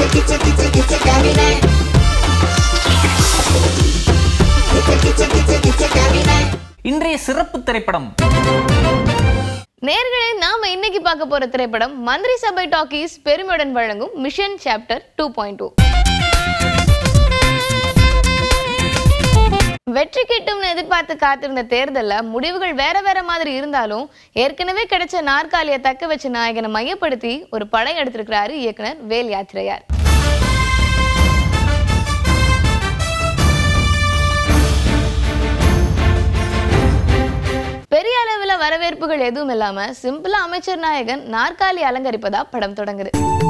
கிச்ச கிச்ச கிச்ச கவிதை கிச்ச கிச்ச கிச்ச கிச்ச கவிதை இன்றைய சிறப்பு திரைப்படம் நேர்களே நாம இன்னைக்கு பார்க்க போற திரைப்படம் மந்திரி சபை டாக்கீஸ் பெருமையுடன் வழங்கும் mission chapter two point two வெற்றி கிட்டும்னு எதிர்பார்த்து காத்திருந்த தேர்தல்ல முடிவுகள் வேற வேற மாதிரி இருந்தாலும் ஏற்கனவே கிடைச்ச நாற்காலியை தக்க வச்ச நாயகனை மையப்படுத்தி ஒரு படம் எடுத்திருக்கிறாரு இயக்குனர் வேல் யாத்திரையார் பெரிய அளவுல வரவேற்புகள் எதுவும் இல்லாம சிம்பிளா அமைச்சர் நாயகன் நாற்காலி அலங்கரிப்பதா படம் தொடங்குது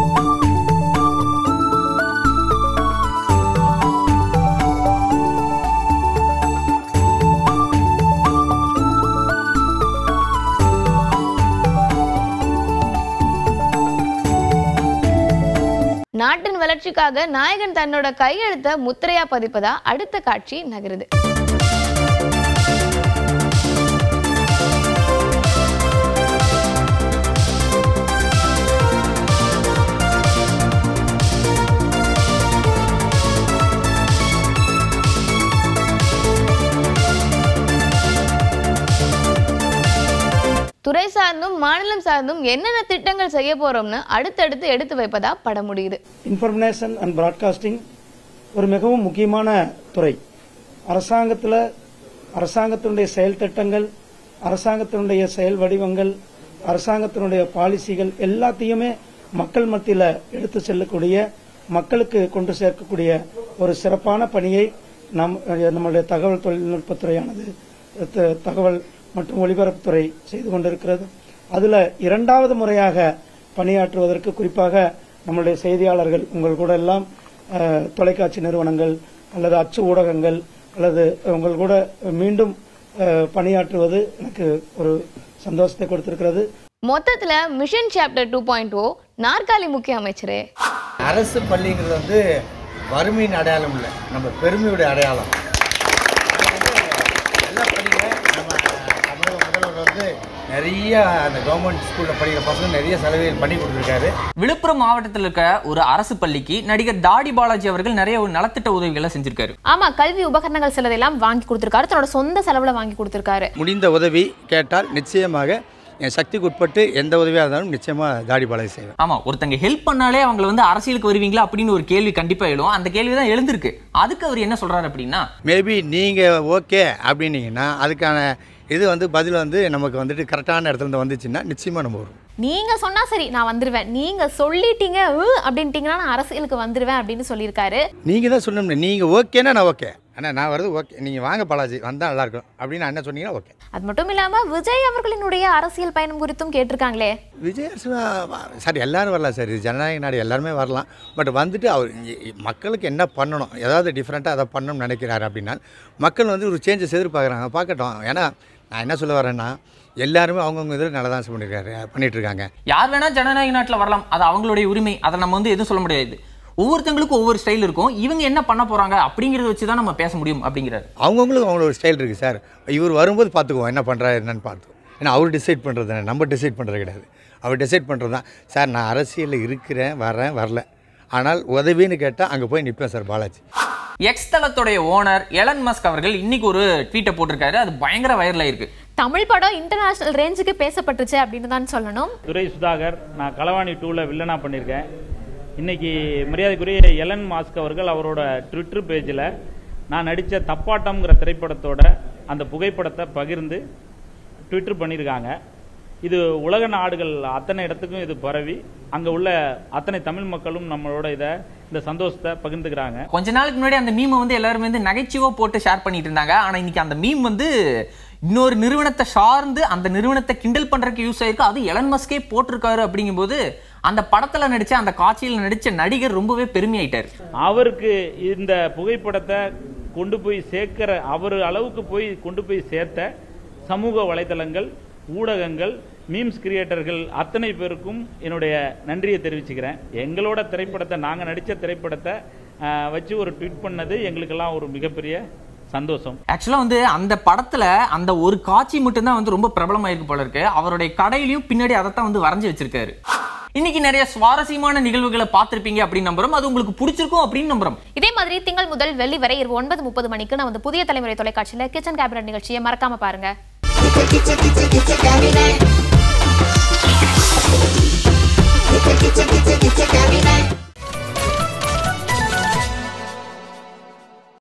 நாட்டின் வளர்ச்சிக்காக நாயகன் தன்னோட கையெழுத்த முத்திரையா பதிப்பதா அடுத்த காட்சி நகருது துறை சார்ந்தும் மாநிலம் சார்ந்தும் என்னென்ன திட்டங்கள் செய்ய போறோம்னு அடுத்தடுத்து எடுத்து வைப்பதா படம் முடியுது இன்ஃபர்மேஷன் அண்ட் பிராட்காஸ்டிங் ஒரு மிகவும் முக்கியமான துறை அரசாங்கத்தில் அரசாங்கத்தினுடைய செயல் திட்டங்கள் அரசாங்கத்தினுடைய செயல் வடிவங்கள் அரசாங்கத்தினுடைய பாலிசிகள் எல்லாத்தையுமே மக்கள் மத்தியில் எடுத்து செல்லக்கூடிய மக்களுக்கு கொண்டு சேர்க்கக்கூடிய ஒரு சிறப்பான பணியை நம் நம்முடைய தகவல் தொழில்நுட்பத்துறையானது த- தகவல் மற்றும் ஒலிபரப்புத்துறை செய்து கொண்டிருக்கிறது அதுல இரண்டாவது முறையாக பணியாற்றுவதற்கு குறிப்பாக நம்முடைய செய்தியாளர்கள் உங்கள் கூட எல்லாம் அஹ், தொலைக்காட்சி நிறுவனங்கள் அல்லது அச்சு ஊடகங்கள் அல்லது உங்கள் கூட மீண்டும் அஹ், பணியாற்றுவது எனக்கு ஒரு சந்தோஷத்தை கொடுத்திருக்கிறது மொத்தத்துல mission chapter two point O நாற்காலி முக்கிய அமைச்சரே அரசு பள்ளிங்கிறது வந்து வறுமையின் அடையாளம் இல்லை நம்ம பெருமையுடைய அடையாளம் நல்லா படிங்க நம்ம தமிழக முதல்வர் வந்து நிறைய அந்த கவர்மெண்ட் ஸ்கூலில் படிக்கிற பசங்க நிறைய சலுகைகள் பண்ணி கொடுத்துருக்காரு விழுப்புரம் மாவட்டத்தில் இருக்க ஒரு அரசு பள்ளிக்கு நடிகர் தாடி பாலாஜி அவர்கள் நிறைய ஒரு நலத்திட்ட உதவிகளை செஞ்சிருக்காரு ஆமா கல்வி உபகரணங்கள் சிலதெல்லாம் வாங்கி கொடுத்திருக்காரு தன்னோட சொந்த செலவுல வாங்கி கொடுத்திருக்காரு முடிந்த உதவி கேட்டால் நிச்சயமாக என் சக்திக்கு உட்பட்டு எந்த உதவியாக இருந்தாலும் நிச்சயமாக தாடி பாலாஜி செய்வேன் ஆமா ஒருத்தங்க ஹெல்ப் பண்ணாலே அவங்கள வந்து அரசியலுக்கு வருவீங்களா அப்படின்னு ஒரு கேள்வி கண்டிப்பா எழும் அந்த கேள்வி தான் எழுந்திருக்கு அதுக்கு அவர் என்ன சொல்றாரு அப்படின்னா மேபி நீங்கள் ஓகே அப்படின்னீங்கன்னா அதுக்கான இது வந்து பதில் வந்து நமக்கு வந்துட்டு கரெக்டான இடத்துல இருந்து வந்துச்சுன்னா நிச்சயமாக நம்ம வரும் நீங்க சொன்னா சரி நான் வந்துருவேன் நீங்க சொல்லிட்டீங்க உ, அப்படின்ட்டீங்கன்னா நான் அரசியலுக்கு வந்துருவேன் அப்படின்னு சொல்லியிருக்காரு நீங்கள் தான் சொல்லணும் நீங்கள் ஓகேன்னா நான் ஓகே ஆனால் நான் வருது ஓகே நீங்கள் வாங்க பாலாஜி வந்தால் நல்லாயிருக்கும் அப்படின்னு நான் என்ன சொன்னீங்கன்னா ஓகே அது மட்டும் இல்லாம விஜய் அவர்களினுடைய அரசியல் பயணம் குறித்தும் கேட்டிருக்காங்களே விஜய் அரசு சார் எல்லாரும் வரலாம் சார் இது ஜனநாயக நாடு எல்லாருமே வரலாம் பட் வந்துட்டு அவர் இ- இ- மக்களுக்கு என்ன பண்ணணும் ஏதாவது டிஃப்ரெண்ட்டாக அதை பண்ணணும்னு நினைக்கிறாரு அப்படின்னா மக்கள் வந்து ஒரு சேஞ்சஸ் எதிர்பார்க்குறாங்க பார்க்கட்டும் ஏன்னா நான் என்ன சொல்ல வரேன்னா எல்லாருமே அவங்கவுங்க இதில் நல்லா தான் பண்ணியிருக்காரு பண்ணிட்டு இருக்காங்க யார் வேணா ஜனநாயக நாட்டில் வரலாம் அது அவங்களுடைய உரிமை அதை நம்ம வந்து எதுவும் சொல்ல முடியாது ஒவ்வொருத்தங்களுக்கும் ஒவ்வொரு ஸ்டைல் இருக்கும் இவங்க என்ன பண்ண போறாங்க அப்படிங்கறத வச்சு தான் நம்ம பேச முடியும் அப்படிங்கிறாரு அவங்கவுங்களுக்கு அவங்களோட ஸ்டைல் இருக்குது சார் இவர் வரும்போது பார்த்துக்குவோம் என்ன பண்ணுறாரு என்னன்னு பார்த்துக்குவோம் ஏன்னா அவர் டிசைட் பண்ணுறது தானே நம்ம டிசைட் பண்ணுறது கிடையாது அவர் டிசைட் பண்ணுறது தான் சார் நான் அரசியலில் இருக்கிறேன் வரேன் வரல ஆனால் உதவின்னு கேட்டால் அங்கே போய் நிற்பேன் சார் பாலாஜி எக்ஸ் தளத்துடைய ஓனர் எலன் மஸ்க் அவர்கள் இன்னைக்கு ஒரு ட்வீட்டை போட்டிருக்காரு அது பயங்கர வைரல் ஆயிருக்கு தமிழ் படம் இன்டர்நேஷனல் ரேஞ்சுக்கு பேசப்பட்டுச்சு அப்படின்னு தான் சொல்லணும் துரை சுதாகர் நான் களவாணி டூவில் வில்லனாக பண்ணியிருக்கேன் இன்னைக்கு மரியாதைக்குரிய எலன் மாஸ்க் அவர்கள் அவரோட ட்விட்டர் பேஜில் நான் நடித்த தப்பாட்டம்ங்கிற திரைப்படத்தோட அந்த புகைப்படத்தை பகிர்ந்து ட்விட்டர் பண்ணியிருக்காங்க இது உலக நாடுகள் அத்தனை இடத்துக்கும் இது பரவி அங்கே உள்ள அத்தனை தமிழ் மக்களும் நம்மளோட இதை இந்த சந்தோஷத்தை பகிர்ந்துக்கிறாங்க கொஞ்ச நாளுக்கு முன்னாடி அந்த மீமை வந்து எல்லாருமே வந்து நகைச்சுவா போட்டு ஷேர் பண்ணிட்டு இருந்தாங்க ஆனா இன்னைக்கு அந்த மீம் வந்து இன்னொரு நிறுவனத்தை சார்ந்து அந்த நிறுவனத்தை கிண்டல் பண்றதுக்கு யூஸ் ஆயிருக்கு அது எலன் மஸ்கே போட்டிருக்காரு அப்படிங்கும்போது அந்த படத்துல நடிச்ச அந்த காட்சியில் நடிச்ச நடிகர் ரொம்பவே பெருமையாயிட்டாரு அவருக்கு இந்த புகைப்படத்தை கொண்டு போய் சேர்க்கிற அவர் அளவுக்கு போய் கொண்டு போய் சேர்த்த சமூக வலைத்தளங்கள் ஊடகங்கள் மீம்ஸ் கிரியேட்டர்கள் அத்தனை பேருக்கும் என்னுடைய நன்றியை தெரிவிச்சுக்கிறேன் எங்களோட திரைப்படத்தை நாங்கள் நடித்த திரைப்படத்தை ஆஹ், வச்சு ஒரு ட்வீட் பண்ணது எங்களுக்கெல்லாம் ஒரு மிகப்பெரிய சந்தோஷம் ஆக்சுவலா வந்து அந்த படத்துல அந்த ஒரு காட்சி மட்டும்தான் வந்து ரொம்ப பிரபலமாயிருக்கு போல இருக்கு அவருடைய கடையிலயும் பின்னாடி அதைத்தான் வந்து வரைஞ்சு வச்சிருக்காரு இன்னைக்கு நிறைய சுவாரஸ்யமான நிகழ்வுகளை பார்த்திருப்பீங்க அப்படின்னு நம்புறோம் அது உங்களுக்கு பிடிச்சிருக்கும் அப்படின்னு நம்புறோம் இதே மாதிரி திங்கள் முதல் வெள்ளி வரை இரவு ஒன்பது முப்பது மணிக்கு நான் வந்து புதிய தலைமுறை தொலைக்காட்சியில கிச்சன் கேபினட் நிகழ்ச்சியை மறக்காம பாருங்க Kitchen, kitchen, kitchen,